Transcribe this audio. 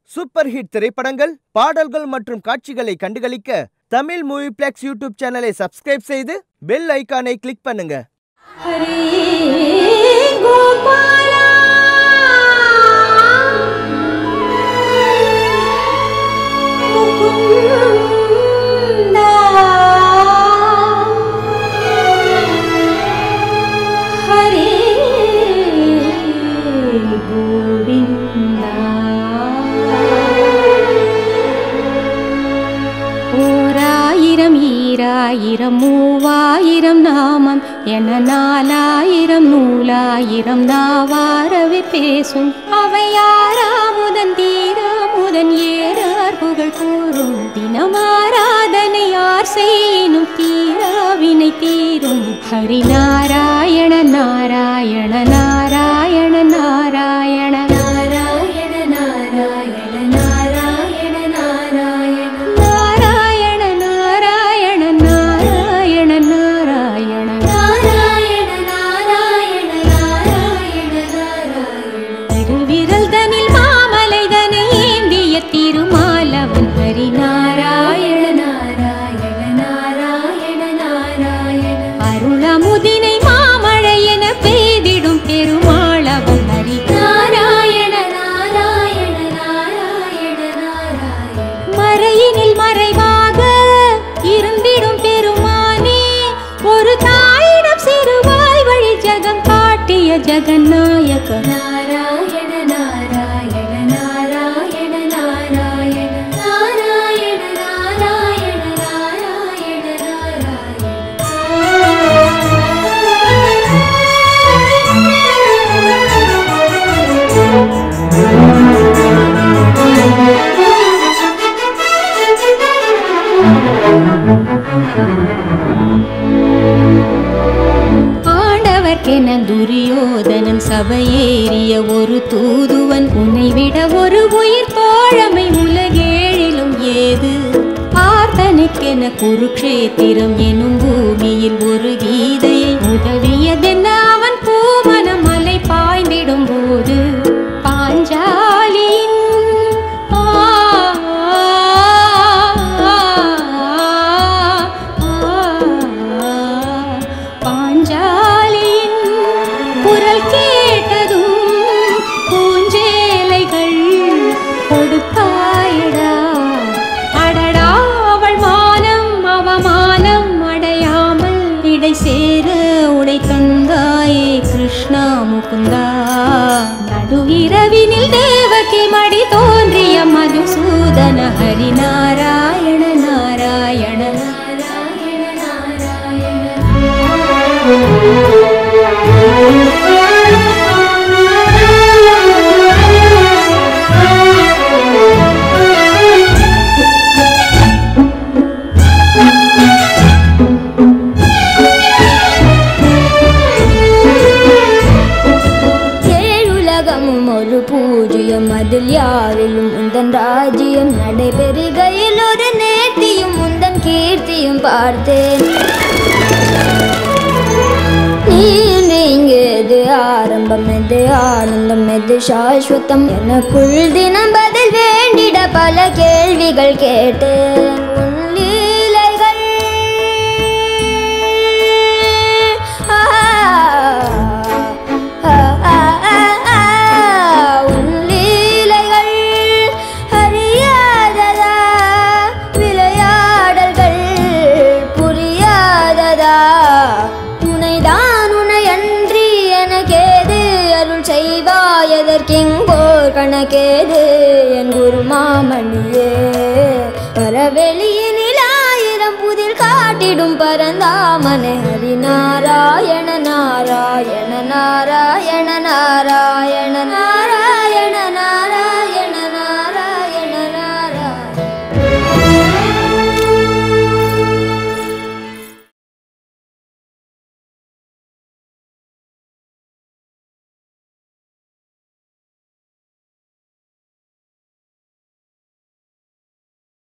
super hit திரைப்படங்கள் பாடல்கள் மற்றும் காட்சிகளை கண்டுகளிக்க தமிழ் மூவி பிளெக்ஸ் யூடியூப் சேனலை சப்ஸ்கிரைப் செய்து பெல் ஐகானை கிளிக் பண்ணுங்க ஹரே கோபாலா முகுந்தா ஹரே கோவிந்தா ஓராயிரம் ஈராயிரம் மூவாயிரம் நாமம் என நாலாயிரம் நூலாயிரம் நாவாரவே பேசும் அவை யாராமுதன் தீராமுதன் ஏறார் புகழ் கூறும் தினமாராதனை யார் செய்யினும் தீராவினை தீரும் ஹரி நாராயண நாராயண நாராயண நாராயண நாராயண நாராயண நாராயண நாராயண நாராயண நாராயண நாராயண நாராயண நாராயண நாராயண நாராயண நாராயண திருவிரல் தனில் மாமலை தனை ஏந்திய திருமாலவன் ஹரி நாராயண நாராயண நாராயண நாராயண அருளமுதினை மாமழை என பெய்திடும் பெருமாளவன் ஹரி நாராயண நாராயண நாராயண நாராயண மறையினில் மறைவாக இருந்திடும் பெருமானே ஒரு தாயிடம் சிறுவாய் வழி ஜகம் காட்டிய ஜெகநாயக நாராயண நாராயண நாராயண நாராயண நாராயண நாராயண நாராயண ஆண்டவர்க்கென துரியோதனன் சபையேறிய ஒரு தூதுவன் உன்னை விட ஒரு உயிர் தோழமை உலகேழிலும் ஏது பார்த்தனுக்கென குருக்ஷேத்திரம் எனும் பூமியில் ஒரு கீதையை உதவியதென்ன அவன் பூமன மலை பாய்ந்திடும் போது பாஞ்சாலியின் ஆ, பாஞ்சாலியின் குரல் கேட்டதும் பூஞ்சேலைகள் கொடுத்தாயடா அடடா அவள் மானம் அவமானம் அடையாமல் இடை சேர உடை தந்தாயே கிருஷ்ணா முகுந்தா நடு இரவினில் தேவகி மடி தோன்றிய மதுசூதன ஹரி நாராயண நாராயண நாராயண நாராயண ஏழுலகமும் ஒரு பூஜ்யம் அதில் யாரிலும் உந்தன் ராஜ்யம் நடைபெறுகையில் ஒரு நேர்த்தியும் உந்தன் கீர்த்தியும் பார்த்தேன் நீ இங்கேது ஆரம்பம் எது ஆனந்தம் எது சாஸ்வதம் எனக்குள் தினம் பதில் வேண்டிட பல கேள்விகள் கேட்டேன் உன் லீலைகள் ஆ, ஆ, ஆ, ஆ, ஆ, உன் லீலைகள் அறியாததா விளையாடல்கள் புரியாததா உனைதான் உனை அன்றி எனக்கேது அருள் செய்வாய் எதற்கெங்கோர் கணக்கேது என் குரு மாமணியே பரவெளியினில் ஆயிரம் புதில் காட்டிடும் பரந்தாமனை ஹரி நாராயண நாராயண நாராயண நாராயண நாராயண